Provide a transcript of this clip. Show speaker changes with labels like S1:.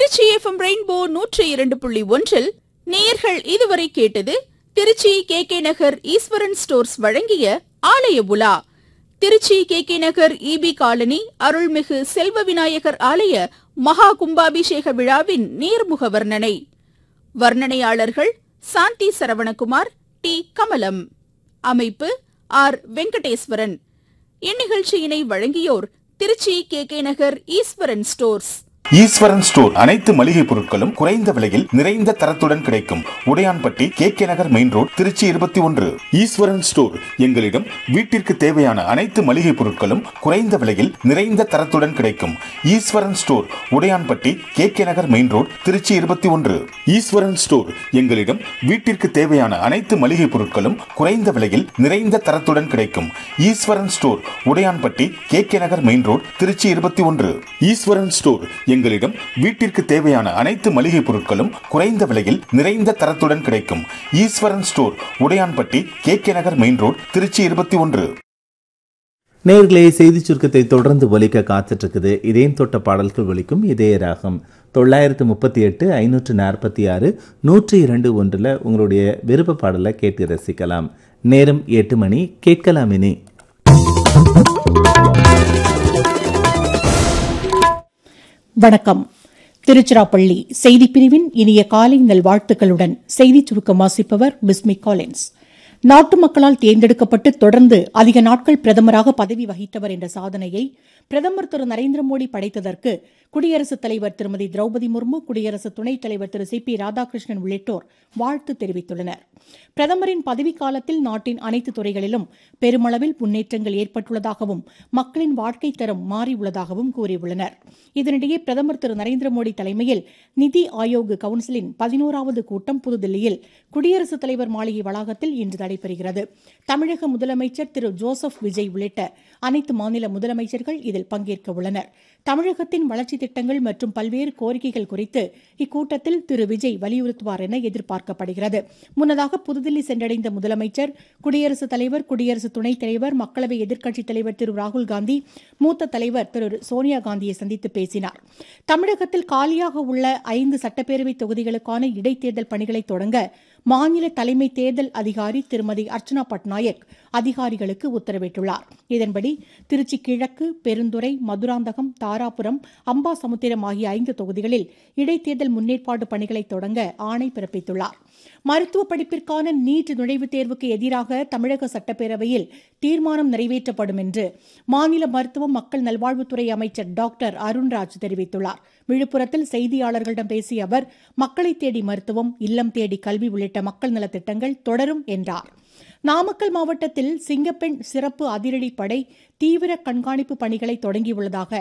S1: Trichy FM rainbow நூற்றி இரண்டு புள்ளி ஒன்றில் நேயர்கள் இதுவரை கேட்டது Trichy K K Nagar Eswaran stores வழங்கிய ஆலய உலா Trichy K K Nagar EB colony அருள்மிகு செல்வ விநாயகர் ஆலய மகா கும்பாபிஷேக விழாவின் நேர்முக வர்ணனை வர்ணனையாளர்கள் சாந்தி சரவணகுமார் டி கமலம் அமைப்பு ஆர் வெங்கடேஸ்வரன் இந்நிகழ்ச்சியினை வழங்கியோர் Trichy K K Nagar Eswaran stores
S2: Eswaran store அனைத்து மளிகை பொருட்களும் குறைந்த விலையில் நிறைந்த தரத்துடன் கிடைக்கும் Udaiyanpatti K K Nagar main road Trichy இருபத்தி ஒன்று ஈஸ்வரன் ஸ்டோர் எங்களிடம் வீட்டிற்கு தேவையான அனைத்து மளிகை பொருட்களும் குறைந்த விலையில் நிறைந்த தரத்துடன் கிடைக்கும் Eswaran store Udaiyanpatti K K Nagar main road Trichy இருபத்தி ஒன்று ஈஸ்வரன் ஸ்டோர் எங்களிடம் வீட்டிற்கு தேவையான அனைத்து மளிகை பொருட்களும் குறைந்த விலையில் நிறைந்த தரத்துடன் கிடைக்கும் Eswaran store Udaiyanpatti K K Nagar main road Trichy இருபத்தி ஒன்று ஈஸ்வரன் ஸ்டோர் எங்களிடம் வீட்டிற்கு தேவையான அனைத்து மளிகை பொருட்களும் குறைந்த விலையில் நிறைந்த தரத்துடன் கிடைக்கும் Eswaran store Udaiyanpatti K K Nagar main road Trichy இருபத்தி ஒன்று
S3: நேர்களே செய்திச் சுருக்கத்தை தொடர்ந்து ஒலிக்க காத்துட்டு இதயம் தொட்ட பாடல்கள் ஒலிக்கும் இதய ராகம் தொள்ளாயிரத்து முப்பத்தி எட்டு ஐநூற்று நாற்பத்தி ஆறு நூற்றி இரண்டு ஒன்றில் உங்களுடைய விருப்ப பாடலை கேட்டு ரசிக்கலாம் நேரம் எட்டு மணி கேட்கலாம் இனி
S4: வணக்கம் திருச்சிராப்பள்ளி செய்திப் பிரிவின் இனிய காலை நல்வாழ்த்துக்களுடன் செய்திச் சுருக்கம் வாசிப்பவர் பிஸ்மி காலின்ஸ் நாட்டு மக்களால் தேர்ந்தெடுக்கப்பட்டு தொடர்ந்து அதிக நாட்கள் பிரதமராக பதவி வகித்தவர் என்ற சாதனையை பிரதமர் திரு நரேந்திர மோடி படைத்ததற்கு குடியரசுத் தலைவர் திருமதி திரௌபதி முர்மு குடியரசு துணைத் தலைவர் திரு சி பி ராதாகிருஷ்ணன் உள்ளிட்டோர் வாழ்த்து தெரிவித்துள்ளனர் பிரதமரின் பதவிக்காலத்தில் நாட்டின் அனைத்து துறைகளிலும் பெருமளவில் முன்னேற்றங்கள் ஏற்பட்டுள்ளதாகவும் மக்களின் வாழ்க்கை தரம் மாறியுள்ளதாகவும் கூறியுள்ளனர் இதனிடையே பிரதமர் திரு நரேந்திர மோடி தலைமையில் நிதி ஆயோக் கவுன்சிலின் பதினோராவது கூட்டம் புதுதில்லியில் குடியரசுத் தலைவர் மாளிகை வளாகத்தில் இன்று நடைபெறுகிறது தமிழக முதலமைச்சர் திரு ஜோசப் விஜய் உள்ளிட்ட அனைத்து மாநில முதலமைச்சர்கள் இதில் பங்கேற்க உள்ளனர் தமிழகத்தின் வளர்ச்சித் திட்டங்கள் மற்றும் பல்வேறு கோரிக்கைகள் குறித்து இக்கூட்டத்தில் திரு விஜய் வலியுறுத்துவார் என எதிர்பார்க்கப்படுகிறது முன்னதாக புதுதில்லி சென்றடைந்த முதலமைச்சர் குடியரசுத் தலைவர் குடியரசு துணைத் தலைவர் மக்களவை எதிர்க்கட்சித் தலைவர் திரு ராகுல் காந்தி மூத்த தலைவர் திரு சோனியா காந்தியை சந்தித்து பேசினார் தமிழகத்தில் காலியாக உள்ள ஐந்து சட்டப்பேரவை தொகுதிகளுக்கான இடைத்தேர்தல் பணிகளை தொடங்க மாநில தலைமை தேர்தல் அதிகாரி திருமதி அர்ச்சனா பட்நாயக் அதிகாரிகளுக்கு உத்தரவிட்டுள்ளார் இதன்படி திருச்சி கிழக்கு பெருந்துறை மதுராந்தகம் தாராபுரம் அம்பாசமுத்திரம் ஆகிய ஐந்து தொகுதிகளில் இடைத்தேர்தல் முன்னேற்பாடு பணிகளை தொடங்க ஆணை பிறப்பித்துள்ளார் மருத்துவ படிப்பிற்கான நீட் நுழைவுத் தேர்வுக்கு எதிராக தமிழக சட்டப்பேரவையில் தீர்மானம் நிறைவேற்றப்படும் என்று மாநில மருத்துவம் மக்கள் நல்வாழ்வுத்துறை அமைச்சர் டாக்டர் அருண்ராஜ் தெரிவித்துள்ளார் விழுப்புரத்தில் செய்தியாளர்களிடம் பேசிய அவர் மக்களை தேடி மருத்துவம் இல்லம் தேடி கல்வி உள்ளிட்ட மக்கள் நலத்திட்டங்கள் தொடரும் என்றார் நாமக்கல் மாவட்டத்தில் சிங்கப்பெண் சிறப்பு அதிரடிப்படை தீவிர கண்காணிப்பு பணிகளை தொடங்கியுள்ளதாக